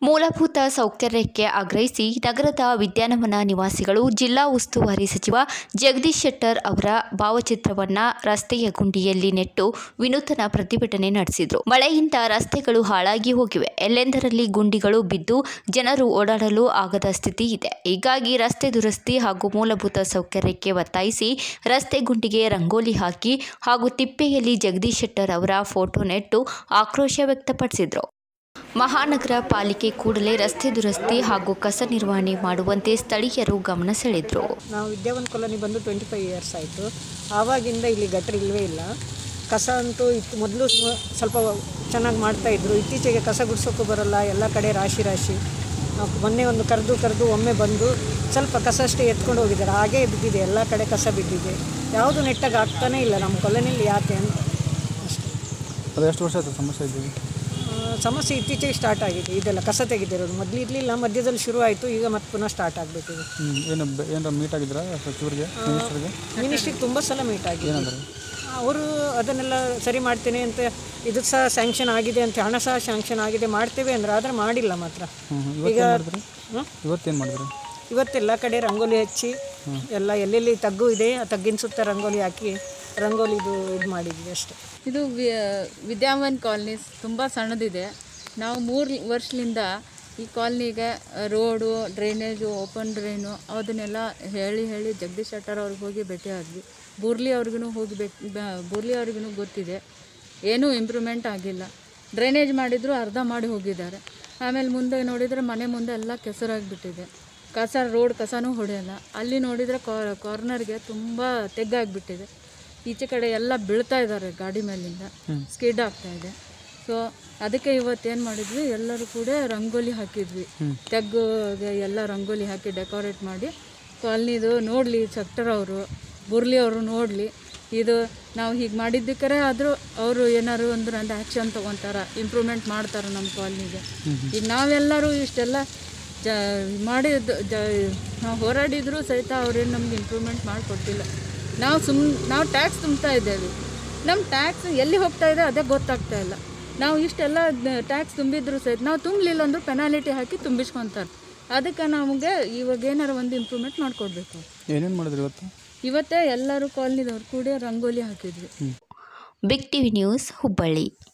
ಮೂಲಭೂತ ಸೌಕರ್ಯಕ್ಕೆ ಆಗ್ರಹಿಸಿ ನಗರದ ವಿದ್ಯಾನವನ ನಿವಾಸಿಗಳು ಜಿಲ್ಲಾ ಉಸ್ತುವಾರಿ ಸಚಿವ ಜಗದೀಶ್ ಶೆಟ್ಟರ್ ಅವರ ಭಾವಚಿತ್ರವನ್ನ ರಸ್ತೆಯ ಗುಂಡಿಯಲ್ಲಿ ನೆಟ್ಟು ವಿನೂತನ ಪ್ರತಿಭಟನೆ ನಡೆಸಿದರು ಮಳೆಯಿಂದ ರಸ್ತೆಗಳು ಹಾಳಾಗಿ ಹೋಗಿವೆ ಎಲ್ಲೆಂದರಲ್ಲಿ ಗುಂಡಿಗಳು ಬಿದ್ದು ಜನರು ಓಡಾಡಲು ಆಗದ ಸ್ಥಿತಿ ಇದೆ ಹೀಗಾಗಿ ರಸ್ತೆ ದುರಸ್ತಿ ಹಾಗೂ ಮೂಲಭೂತ ಸೌಕರ್ಯಕ್ಕೆ ಒತ್ತಾಯಿಸಿ ರಸ್ತೆ ಗುಂಡಿಗೆ ರಂಗೋಲಿ ಹಾಕಿ ಹಾಗೂ ತಿಪ್ಪೆಯಲ್ಲಿ ಜಗದೀಶ್ ಶೆಟ್ಟರ್ ಅವರ ಫೋಟೋ ನೆಟ್ಟು ಆಕ್ರೋಶ ವ್ಯಕ್ತಪಡಿಸಿದರು ಮಹಾನಗರ ಪಾಲಿಕೆ ಕೂಡಲೇ ರಸ್ತೆ ದುರಸ್ತಿ ಹಾಗೂ ಕಸ ನಿರ್ವಹಣೆ ಮಾಡುವಂತೆ ಸ್ಥಳೀಯರು ಗಮನ ಸೆಳೆದರು ನಾವು ವಿದ್ಯಾವನ್ ಕಾಲೋನಿ ಬಂದು ಟ್ವೆಂಟಿ ಫೈವ್ ಇಯರ್ಸ್ ಆಯಿತು ಆವಾಗಿಂದ ಇಲ್ಲಿ ಗಟ್ರ ಇಲ್ಲವೇ ಇಲ್ಲ ಕಸ ಅಂತೂ ಇತ್ತು ಮೊದಲು ಸ್ವಲ್ಪ ಚೆನ್ನಾಗಿ ಮಾಡ್ತಾಯಿದ್ರು ಇತ್ತೀಚೆಗೆ ಕಸ ಗುಡ್ಸೋಕ್ಕೂ ಬರೋಲ್ಲ ಎಲ್ಲ ಕಡೆ ರಾಶಿ ರಾಶಿ ನಾವು ಮೊನ್ನೆ ಒಂದು ಕರೆದು ಕರೆದು ಒಮ್ಮೆ ಬಂದು ಸ್ವಲ್ಪ ಕಸ ಅಷ್ಟೇ ಎತ್ಕೊಂಡು ಹೋಗಿದ್ದಾರೆ ಹಾಗೇ ಬಿದ್ದಿದೆ ಎಲ್ಲ ಕಡೆ ಕಸ ಬಿದ್ದಿದೆ ಯಾವುದು ನೆಟ್ಟಾಗಿ ಆಗ್ತಾನೇ ಇಲ್ಲ ನಮ್ಮ ಕಾಲೋನಿಯಲ್ಲಿ ಯಾಕೆ ಅಂತ ಅಷ್ಟೇ ಅದು ಎಷ್ಟು ವರ್ಷ ಆಯ್ತು ಸಮಸ್ಯೆ ಇದ್ದೀವಿ ಆ, ಸಮಸ್ಯೆ ಇತ್ತೀಚೆಗೆ ಸ್ಟಾರ್ಟ್ ಆಗಿದೆ ಇದೆಲ್ಲ ಕಸ ತೆಗೆದಿರೋದು ಮೊದಲು ಇರಲಿಲ್ಲ ಮಧ್ಯದಲ್ಲಿ ಶುರು ಆಯಿತು ಈಗ ಮತ್ತೆ ಪುನಃ ಸ್ಟಾರ್ಟ್ ಆಗಬೇಕಿದೆ ಹ್ಞೂ ಏನು ಬೆ- ಏನಾರ ಮೀಟ್ ಆಗಿದ್ರಾ ಸಚಿವರಿಗೆ ಮಿನಿಸ್ಟರ್ಗೆ ಮಿನಿಸ್ಟ್ರಿಗೆ ತುಂಬ ಸಲ ಮೀಟ್ ಆಗಿದೆ ಏನಂದ್ರೆ ಅವರು ಅದನ್ನೆಲ್ಲ ಸರಿ ಮಾಡ್ತೇನೆ ಅಂತ ಇದಕ್ಕೆ ಸಹ ಸ್ಯಾಂಕ್ಷನ್ ಆಗಿದೆ ಅಂತ ಹಣ ಸಹ ಸ್ಯಾಂಕ್ಷನ್ ಆಗಿದೆ ಮಾಡ್ತೇವೆ ಅಂದ್ರೆ ಆದರೆ ಮಾಡಿಲ್ಲ ಮಾತ್ರ ಹ್ಞೂ ಹ್ಞೂ ಈಗ ಇವತ್ತೇನು ಮಾಡಿದ್ರಿ ಹ್ಮ್? ಇವತ್ತೇನು ಮಾಡಿದ್ರಿ ಇವತ್ತೆಲ್ಲ ಕಡೆ ರಂಗೋಲಿ ಹಚ್ಚಿ ಎಲ್ಲ ಎಲ್ಲೆಲ್ಲಿ ತಗ್ಗು ಇದೆ ಆ ತಗ್ಗಿನ ಸುತ್ತ ರಂಗೋಲಿ ಹಾಕಿ ರಂಗೋಲಿದು ಇದು ಮಾಡಿದ್ವಿ ಅಷ್ಟೇ ಇದು ವಿ- ವಿದ್ಯಾವನ್ ಕಾಲನಿ ತುಂಬ ಸಣ್ಣದಿದೆ ನಾವು ಮೂರು ವರ್ಷದಿಂದ ಈ ಕಾಲನಿಗೆ ರೋಡು ಡ್ರೈನೇಜು ಓಪನ್ ಡ್ರೈನು ಅದನ್ನೆಲ್ಲ ಹೇಳಿ ಹೇಳಿ ಜಗದೀಶ್ ಶೆಟ್ಟರ್ ಅವ್ರಿಗೆ ಹೋಗಿ ಭೇಟಿ ಆದ್ವಿ ಬೂರ್ಲಿ ಅವ್ರಿಗೂ ಹೋಗಿ ಭೇಟಿ ಬೂರ್ಲಿ ಅವ್ರಿಗೂ ಗೊತ್ತಿದೆ ಏನೂ ಇಂಪ್ರೂವ್ಮೆಂಟ್ ಆಗಿಲ್ಲ ಡ್ರೈನೇಜ್ ಮಾಡಿದ್ರು ಅರ್ಧ ಮಾಡಿ ಹೋಗಿದ್ದಾರೆ ಆಮೇಲೆ ಮುಂದೆ ನೋಡಿದರೆ ಮನೆ ಮುಂದೆ ಎಲ್ಲ ಕೆಸರಾಗಿಬಿಟ್ಟಿದೆ ಕಸ ರೋಡ್ ಕಸನೂ ಹೊಡೆಯಲ್ಲ ಅಲ್ಲಿ ನೋಡಿದರೆ ಕಾರ್ನರ್ಗೆ ತುಂಬ ತೆಗ್ಗಾಗಿಬಿಟ್ಟಿದೆ ಈಚೆ ಕಡೆ ಎಲ್ಲ ಬೀಳ್ತಾ ಇದ್ದಾರೆ ಗಾಡಿ ಮೇಲಿಂದ ಸ್ಕಿಡ್ ಆಗ್ತಾ ಇದೆ ಸೊ ಅದಕ್ಕೆ ಇವತ್ತೇನು ಮಾಡಿದ್ವಿ ಎಲ್ಲರೂ ಕೂಡ ರಂಗೋಲಿ ಹಾಕಿದ್ವಿ ತೆಗ್ಗುಗೆ ಎಲ್ಲ ರಂಗೋಲಿ ಹಾಕಿ ಡೆಕೋರೇಟ್ ಮಾಡಿ ಕಾಲ್ನಿದು ನೋಡಲಿ ಸೆಕ್ಟರ್ ಅವರು ಬುರ್ಲಿ ಅವರು ನೋಡಲಿ ಇದು ನಾವು ಹೀಗೆ ಮಾಡಿದ್ದಕ್ಕರೆ ಆದರೂ ಅವರು ಏನಾರು ಅಂದ್ರೆ ಒಂದು ಆ್ಯಕ್ಷನ್ ತೊಗೊತಾರ ಇಂಪ್ರೂವ್ಮೆಂಟ್ ಮಾಡ್ತಾರೆ ನಮ್ಮ ಕಾಲ್ನಿಗೆ ಈಗ ನಾವೆಲ್ಲರೂ ಇಷ್ಟೆಲ್ಲ ಜ ಮಾಡಿದ್ದು ಜ ನಾವು ಹೋರಾಡಿದರೂ ಸಹಿತ ಅವ್ರೇನು ನಮ್ಗೆ ಇಂಪ್ರೂವ್ಮೆಂಟ್ ಮಾಡಿಕೊಟ್ಟಿಲ್ಲ ನಾವು ಸುಮ್ ನಾವು ಟ್ಯಾಕ್ಸ್ ತುಂಬ್ತಾ ಇದ್ದೇವೆ ನಮ್ಮ ಟ್ಯಾಕ್ಸ್ ಎಲ್ಲಿ ಹೋಗ್ತಾ ಇದೆ ಅದೇ ಗೊತ್ತಾಗ್ತಾ ಇಲ್ಲ ನಾವು ಇಷ್ಟೆಲ್ಲ ಟ್ಯಾಕ್ಸ್ ತುಂಬಿದ್ರು ಸಹಿತ ನಾವು ತುಂಬಲಿಲ್ಲ ಅಂದರೂ ಪೆನಾಲಿಟಿ ಹಾಕಿ ತುಂಬಿಸ್ಕೊತಾರೆ ಅದಕ್ಕೆ ನಮಗೆ ಇವಾಗ ಏನಾರು ಒಂದು ಇಂಪ್ರೂವ್ಮೆಂಟ್ ಮಾಡಿಕೊಡ್ಬೇಕು ಏನೇನು ಮಾಡಿದ್ರಿ ಇವತ್ತು ಇವತ್ತೇ ಎಲ್ಲರೂ ಕಾಲನಿದವ್ರು ಕೂಡ ರಂಗೋಲಿ ಹಾಕಿದ್ವಿ ಬಿಗ್ ಟಿವಿ ನ್ಯೂಸ್ ಹುಬ್ಬಳ್ಳಿ